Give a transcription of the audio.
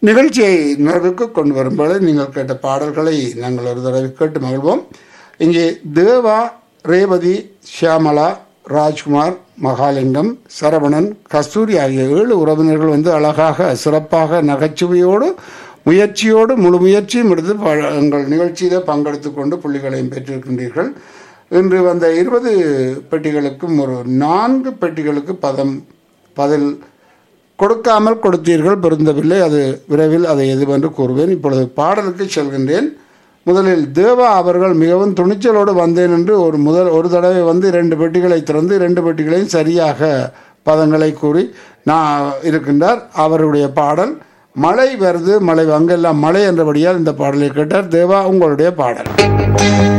நிகழ்ச்சியை நிறைவுக்கு கொண்டு வரும்போது நீங்கள் கேட்ட பாடல்களை நாங்கள் ஒரு தடவை கேட்டு மகிழ்வோம் இங்கே தேவா ரேவதி ஷியாமலா ராஜ்குமார் மகாலிங்கம் சரவணன் கஸ்தூரி ஆகிய ஏழு உறவினர்கள் வந்து அழகாக சிறப்பாக நகைச்சுவையோடு முயற்சியோடு முழு முயற்சியும் எடுத்து ப- எங்கள் நிகழ்ச்சியில் பங்கெடுத்து கொண்டு புள்ளிகளையும் பெற்றிருக்கின்றீர்கள் இன்று வந்த இருபது பெட்டிகளுக்கும் ஒரு நான்கு பெட்டிகளுக்கு பதம் பதில் கொடுக்காமல் கொடுத்தீர்கள் பொருந்தவில்லை அது விரைவில் அதை எதுவென்று கூறுவேன் இப்பொழுது பாடலுக்கு செல்கின்றேன் முதலில் தேவா அவர்கள் மிகவும் துணிச்சலோடு வந்தேன் என்று ஒரு முதல் ஒரு தடவை வந்து இரண்டு பெட்டிகளை திறந்து இரண்டு பெட்டிகளையும் சரியாக பதங்களை கூறி நான் இருக்கின்றார் அவருடைய பாடல் மழை வருது மழை அங்கெல்லாம் மழை என்றபடியால் இந்த பாடலை கேட்டார் தேவா உங்களுடைய பாடல்